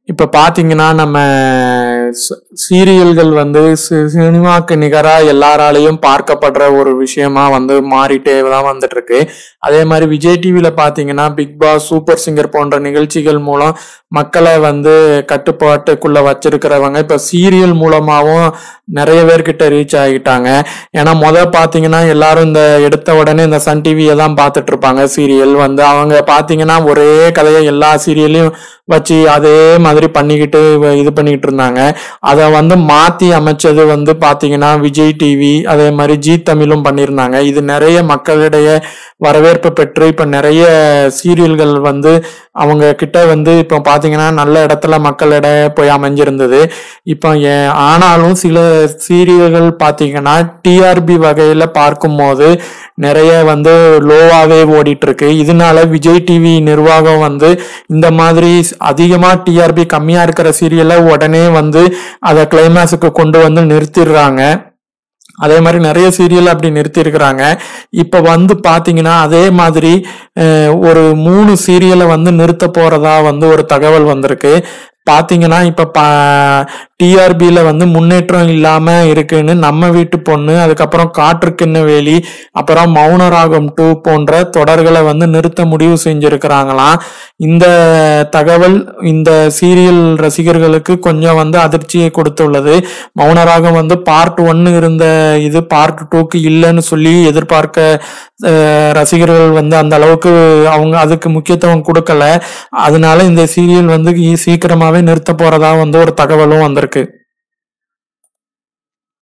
இப்ப பாத்தீங்கன்னா நம்ம ச- சீரியல்கள் வந்து சி- சினிமாக்கு நிகரா எல்லாராலையும் பார்க்கப்படுற ஒரு விஷயமா வந்து மாறிட்டே தான் வந்துட்டு இருக்கு அதே மாதிரி விஜய் டிவில பாத்தீங்கன்னா பிக் பாஸ் சூப்பர் சிங்கர் போன்ற நிகழ்ச்சிகள் மூலம் மக்களை வந்து கட்டுப்பாட்டுக்குள்ள வச்சிருக்கிறவங்க இப்ப சீரியல் மூலமாவும் நிறைய பேர்கிட்ட ரீச் ஆகிட்டாங்க ஏன்னா முத பாத்தீங்கன்னா எல்லாரும் இந்த எடுத்த உடனே இந்த சன் டிவியை தான் பார்த்துட்டு இருப்பாங்க சீரியல் வந்து அவங்க பாத்தீங்கன்னா ஒரே கதையை எல்லா சீரியலையும் வச்சு அதே மாதிரி பண்ணிக்கிட்டு வ- இது பண்ணிக்கிட்டு இருந்தாங்க அதை வந்து மாத்தி அமைச்சது வந்து பாத்தீங்கன்னா விஜய் டிவி அதே மாதிரி ஜி தமிழும் பண்ணியிருந்தாங்க இது நிறைய மக்களிடையே வரவேற்பு பெற்று இப்ப நிறைய சீரியல்கள் வந்து அவங்க கிட்ட வந்து இப்போ பாத்தீங்கன்னா நல்ல இடத்துல மக்களிடையே போய் அமைஞ்சிருந்தது இப்போ ஏ- ஆனாலும் சில சீரியல்கள் பாத்தீங்கன்னா டிஆர்பி வகையில பார்க்கும்போது நிறைய வந்து லோவாவே ஓடிட்டு இருக்கு இதனால விஜய் டிவி நிர்வாகம் வந்து இந்த மாதிரி அதிகமா டிஆர்பி கம்மியா இருக்கிற சீரியலை உடனே வந்து அதை கிளைமேக்ஸுக்கு கொண்டு வந்து நிறுத்திடுறாங்க அதே மாதிரி நிறைய சீரியல் அப்படி நிறுத்தி இருக்கிறாங்க இப்ப வந்து பாத்தீங்கன்னா அதே மாதிரி அஹ், ஒரு மூணு சீரியலை வந்து நிறுத்த போறதா வந்து ஒரு தகவல் வந்திருக்கு பாத்தீங்கன்னா இப்ப டிஆர்பியில வந்து முன்னேற்றம் இல்லாம இருக்குன்னு நம்ம வீட்டு பொண்ணு அதுக்கப்புறம் காற்றுக்கிண்ண வேலி அப்புறம் மௌனராகம் டூ போன்ற தொடர்களை வந்து நிறுத்த முடிவு செஞ்சிருக்கிறாங்களாம் இந்த தகவல் இந்த சீரியல் ரசிகர்களுக்கு கொஞ்சம் வந்து அதிர்ச்சியை கொடுத்துள்ளது மௌனராகம் வந்து பார்ட் ஒன்னு இருந்த இது பார்ட் டூக்கு இல்லைன்னு சொல்லி எதிர்பார்க்க அஹ், ரசிகர்கள் வந்து அந்த அளவுக்கு அவங்க அதுக்கு முக்கியத்துவம் கொடுக்கல அதனால இந்த சீரியல் வந்து ஈ- சீக்கிரமாவே நிறுத்த போறதா வந்து ஒரு தகவலும் வந்திருக்கு